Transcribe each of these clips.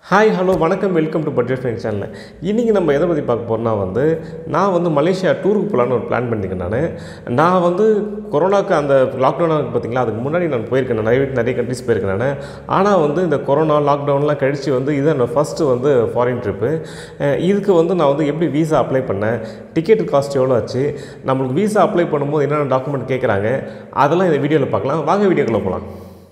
hi hello வணக்கம் welcome to budget friend channel இன்றைக்கி நம்ம எதை பற்றி பார்க்க போகிறோம்னா வந்து நான் வந்து மலேசியா டூருக்கு போகலான்னு ஒரு பிளான் பண்ணியிருக்கேன் நான் நான் வந்து கொரோனாக்கு அந்த லாக்டவுன் ஆகுது பார்த்தீங்களா அதுக்கு முன்னாடி நான் போயிருக்கேன் நான் நிறைய நிறைய கண்ட்ரிஸ் போயிருக்கேன் நான் ஆனால் வந்து இந்த கொரோனா லாக்டவுன்லாம் கழித்து வந்து இதுதான் என்னோட ஃபஸ்ட்டு வந்து ஃபாரின் ட்ரிப்பு இதுக்கு வந்து நான் வந்து எப்படி வீசா அப்ளை பண்ணேன் டிக்கெட் காஸ்ட் எவ்வளோ ஆச்சு நம்மளுக்கு வீசா அப்ளை பண்ணும்போது என்னென்ன டாக்குமெண்ட் கேட்குறாங்க அதெல்லாம் இந்த வீடியோவில் பார்க்கலாம் வாங்க வீடியோக்குள்ளே போகலாம்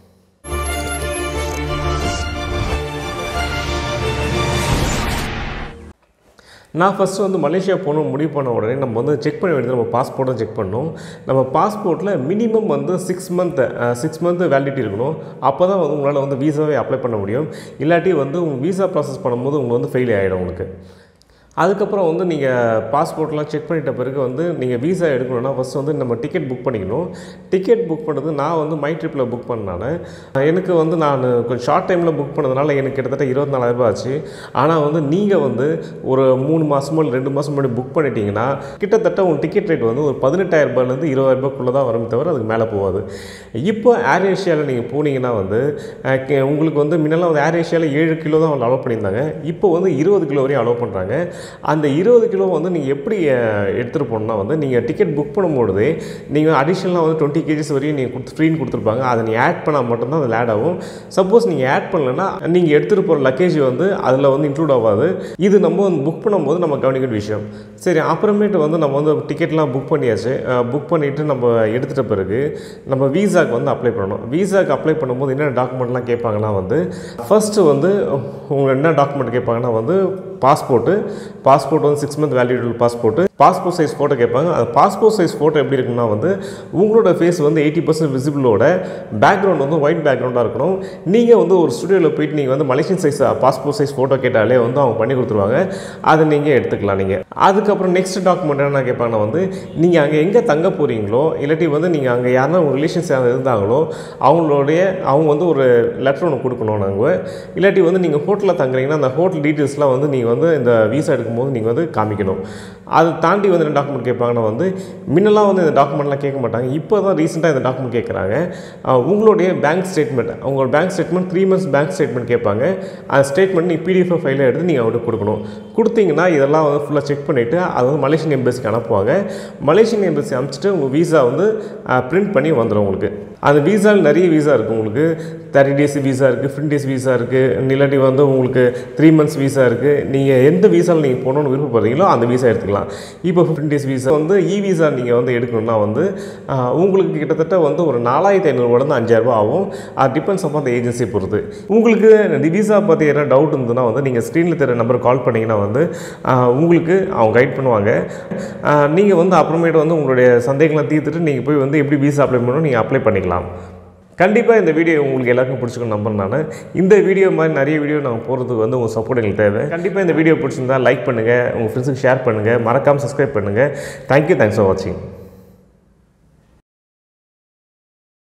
நான் ஃபஸ்ட்டு வந்து மலேசியா போகணும் முடிவு பண்ண உடனே நம்ம வந்து செக் பண்ண வேண்டியது நம்ம பாஸ்போர்ட்டும் செக் பண்ணணும் நம்ம பாஸ்போர்ட்டில் மினிமம் வந்து six month six month validity இருக்கணும் அப்போ தான் வந்து உங்களால் வந்து வீசாவே அப்ளை பண்ண முடியும் இல்லாட்டி வந்து உங்கள் வீசா ப்ராசஸ் பண்ணும்போது உங்களுக்கு வந்து ஃபெயில் ஆகிடும் உங்களுக்கு அதுக்கப்புறம் வந்து நீங்கள் பாஸ்போர்ட்லாம் செக் பண்ணிட்ட பிறகு வந்து நீங்கள் வீசா எடுக்கணும்னா ஃபஸ்ட்டு வந்து நம்ம டிக்கெட் புக் பண்ணிக்கணும் டிக்கெட் புக் பண்ணுறது நான் வந்து மை ட்ரிப்பில் புக் பண்ணானே எனக்கு வந்து நான் கொஞ்சம் ஷார்ட் டைமில் புக் பண்ணதுனால எனக்கு கிட்டத்தட்ட இருபத்தி ஆச்சு ஆனால் வந்து நீங்கள் வந்து ஒரு மூணு மாதமோ இல்லை ரெண்டு மாதம் முன்னாடி புக் பண்ணிட்டீங்கன்னா கிட்டத்தட்ட உங்கள் டிக்கெட் ரேட் வந்து ஒரு பதினெட்டாயிரம் ரூபாயிலேருந்து இருபதாயிரம் ரூபாய்க்குள்ளே தான் வரும் தவிர அதுக்கு மேலே போகாது இப்போ ஏர் ஏஷியாவில் நீங்கள் போனீங்கன்னா வந்து அஹ், கே- உங்களுக்கு வந்து முன்னெல்லாம் வந்து ஏர் ஏஷியாவில் ஏழு கிலோ தான் அலோவ் பண்ணியிருந்தாங்க இப்போ வந்து இருபது கிலோ வரையும் அலோவ் பண்ணுறாங்க அந்த இருபது கிலோ வந்து நீங்கள் எப்படி அஹ், எடுத்துகிட்டு போகணுன்னா வந்து நீங்கள் டிக்கெட் புக் பண்ணும்பொழுதே நீங்கள் அடிஷ்னலாக வந்து டுவெண்ட்டி கேஜிஸ் வரையும் நீங்கள் கொடுத்து ஃப்ரீன்னு கொடுத்துருப்பாங்க அதை நீங்கள் ஆட் பண்ணால் மட்டும்தான் அதில் ஆட் ஆகும் சப்போஸ் நீங்கள் ஆட் பண்ணலைன்னா நீங்கள் எடுத்துகிட்டு போகிற லக்கேஜ் வந்து அதில் வந்து இன்க்ளூட் ஆகாது இது நம்ம வந்து புக் பண்ணும்போது நம்ம கவனிக்கிற விஷயம் சரி அப்புறமேட்டு வந்து நம்ம வந்து டிக்கெட்லாம் புக் பண்ணியாச்சு புக் பண்ணிவிட்டு நம்ம எடுத்துகிட்ட பிறகு நம்ம வீசாக்கு வந்து அப்ளை பண்ணணும் வீசாக்கு அப்ளை பண்ணும்போது என்னென்ன டாக்குமெண்ட்லாம் கேட்பாங்கன்னா வந்து ஃபஸ்ட்டு வந்து உங்கள் என்ன டாக்குமெண்ட் கேட்பாங்கன்னா வந்து பாஸ்போர்ட்டு பாஸ்போர்ட் வந்து six month validity passport passport size photo கேட்பாங்க அந்த பாஸ்போர்ட் சைஸ் ஃபோட்டோ எப்படி இருக்குன்னா வந்து உங்களோட ஃபேஸ் வந்து எயிட்டி பர்சன்ட் விசிபிளோட பேக்ரவுண்ட் வந்து ஒயிட் பேக்ரவுண்டாக இருக்கணும் நீங்கள் வந்து ஒரு ஸ்டுடியோவில் போயிட்டு நீங்கள் வந்து Malaysian size passport size photo கேட்டாலே வந்து அவங்க பண்ணி கொடுத்துருவாங்க அதை நீங்கள் எடுத்துக்கலாம் நீங்கள் அதுக்கப்புறம் நெக்ஸ்ட் டாக்குமெண்ட் என்ன கேட்பாங்கன்னா வந்து நீங்கள் அங்கே எங்கே தங்க போகிறீங்களோ இல்லாட்டி வந்து நீங்கள் அங்கே யாருன்னா உங்கள் ரிலேஷன்ஸ் யாராவது இருந்தாங்களோ அவங்களுடைய அவங்க வந்து ஒரு லெட்டர் ஒன்று கொடுக்கணும் நாங்கள் இல்லாட்டி வந்து நீங்கள் ஹோட்டலில் தங்குறீங்கன்னா அந்த ஹோட்டல் டீட்டெயில்ஸ்லாம் வந்து நீங்கள் வந்து இந்த வீசா எடுக்கும்போது நீங்கள் வந்து காமிக்கணும் அதை தாண்டி வந்து என்ன டாக்குமெண்ட் கேட்பாங்கன்னா வந்து முன்னெல்லாம் வந்து இந்த டாக்குமெண்ட்லாம் கேட்க மாட்டாங்க இப்போ தான் ரீசெண்டாக இந்த டாக்குமெண்ட் கேட்குறாங்க அஹ் உங்களுடைய பேங்க் ஸ்டேட்மெண்ட் உங்களோட bank statement three months bank statement கேட்பாங்க அந்த ஸ்டேட்மெண்ட் நீங்கள் பிடிஎஃப் ஃபைலில் எடுத்து நீங்கள் அவங்களுக்கு கொடுக்கணும் கொடுத்தீங்கன்னா இதெல்லாம் வந்து ஃபுல்லாக செக் பண்ணிவிட்டு அதை வந்து மலேசியன் எம்பசிக்கு அனுப்புவாங்க மலேசியன் எம்பசி அனுப்பிச்சிட்டு உங்கள் வீசா வந்து பிரிண்ட் பண்ணி வந்துடும் உங்களுக்கு அந்த வீசாவில் நிறைய வீசா இருக்குது உங்களுக்கு தேர்ட்டி டேஸ் வீசா இருக்குது ஃபிஃப்டின் டேஸ் வீசா இருக்குது இல்லாட்டி வந்து உங்களுக்கு த்ரீ மந்த்ஸ் வீசா இருக்குது நீங்கள் எந்த வீசாவில் நீங்கள் போகணுன்னு விருப்பப்படுறீங்களோ அந்த வீசா எடுத்துக்கலாம் இப்போ ஃபிஃப்டின் டேஸ் வீசா வந்து இ வீசா நீங்கள் வந்து எடுக்கணும்னா வந்து ஆஹ், உங்களுக்கு கிட்டத்தட்ட வந்து ஒரு நாலாயிரத்தி ஐநூறுவாலேருந்து அஞ்சாயிரரூபா ஆகும் அது டிபெண்ட்ஸ் அப்பான் அந்த ஏஜென்சி பொறுத்து உங்களுக்கு இந்த வீசா பற்றி எதனா டவுட் இருந்ததுன்னா வந்து நீங்கள் ஸ்க்ரீனில் தெரிய நம்பர் கால் பண்ணிங்கன்னா வந்து ஆஹ், உங்களுக்கு அவங்க கைட் பண்ணுவாங்க நீங்கள் வந்து அப்புறமேட்டு வந்து உங்களுடைய சந்தேகங்களை தீர்த்துட்டு நீங்கள் போய் வந்து எப்படி வீசா அப்ளை பண்ணணும் நீங்கள் அப்ளை பண்ணிக்கலாம் கண்டிப்பாக இந்த வீடியோ உங்களுக்கு எல்லாருக்கும் பிடிச்சிக்கணும் நம்புறேன் நான் இந்த வீடியோ மாதிரி நிறைய வீடியோ நாங்கள் போகிறதுக்கு வந்து உங்கள் சப்போர்ட் எங்களுக்கு தேவை கண்டிப்பாக இந்த வீடியோ பிடிச்சிருந்தா லைக் பண்ணுங்கள் உங்கள் ஃப்ரெண்ட்ஸுக்கு ஷேர் பண்ணுங்கள் மறக்காமல் சப்ஸ்கிரைப் பண்ணுங்கள் தேங்க்யூ தேங்க்ஸ் ஃபார் வாட்சிங்